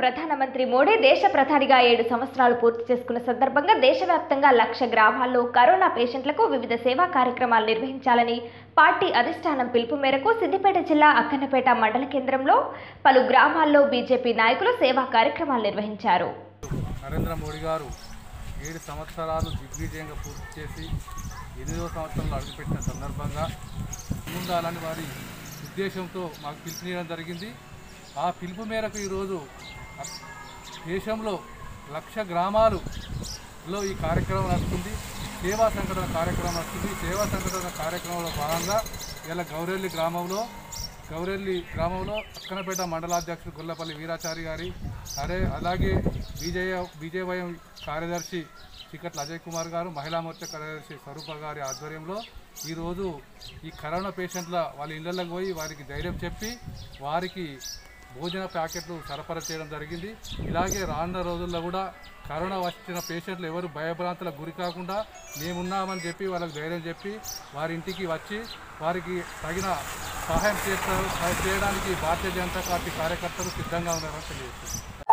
ప్రధానమంత్రి మోడీ దేశ ప్రధానిగా ఏడు సంవత్సరాలు పూర్తి చేసుకున్న సందర్భంగా దేశవ్యాప్తంగా లక్ష గ్రామాల్లో కరోనా పేషెంట్లకు వివిధ సేవా కార్యక్రమాలు నిర్వహించాలని పార్టీ అధిష్టానం పిలుపు మేరకు సిద్దిపేట జిల్లా అక్కన్నపేట మండల కేంద్రంలో పలు గ్రామాల్లో బీజేపీ నాయకులు సేవా కార్యక్రమాలు నిర్వహించారు నరేంద్ర మోడీ గారు ఏడు సంవత్సరాలు దిగ్విజయంగా పూర్తి చేసి ఎనిమిదవ సంవత్సరంలో అడుగుపెట్టిన సందర్భంగా ముందాలని వారి ఉద్దేశంతో మాకు పిలుపునియడం జరిగింది ఆ పిలుపు మేరకు ఈరోజు అ- దేశంలో లక్ష గ్రామాలులో ఈ కార్యక్రమం నడుస్తుంది సేవా సంఘటన కార్యక్రమం నడుస్తుంది సేవా సంఘటన కార్యక్రమంలో భాగంగా ఇలా గౌరెల్లి గ్రామంలో గౌరెల్లి గ్రామంలో అక్కనపేట మండలాధ్యక్షుడు గొల్లపల్లి వీరాచారి గారి అదే అలాగే బీజేయ బీజేవైఎం కార్యదర్శి చికట్ల అజయ్ కుమార్ గారు మహిళా మోర్చా కార్యదర్శి స్వరూప గారి ఆధ్వర్యంలో ఈరోజు ఈ కరోనా పేషెంట్ల వాళ్ళ ఇళ్లలోకి పోయి వారికి ధైర్యం చెప్పి వారికి భోజన ప్యాకెట్లు సరఫరా చేయడం జరిగింది ఇలాగే రానున్న రోజుల్లో కూడా కరోనా వచ్చిన పేషెంట్లు ఎవరు భయభ్రాంతులకు గురి కాకుండా మేమున్నామని చెప్పి వాళ్ళకి ధైర్యం చెప్పి వారి ఇంటికి వచ్చి వారికి తగిన సహాయం చేస్తారు చేయడానికి భారతీయ జనతా పార్టీ కార్యకర్తలు సిద్ధంగా ఉన్నారని తెలియజేస్తుంది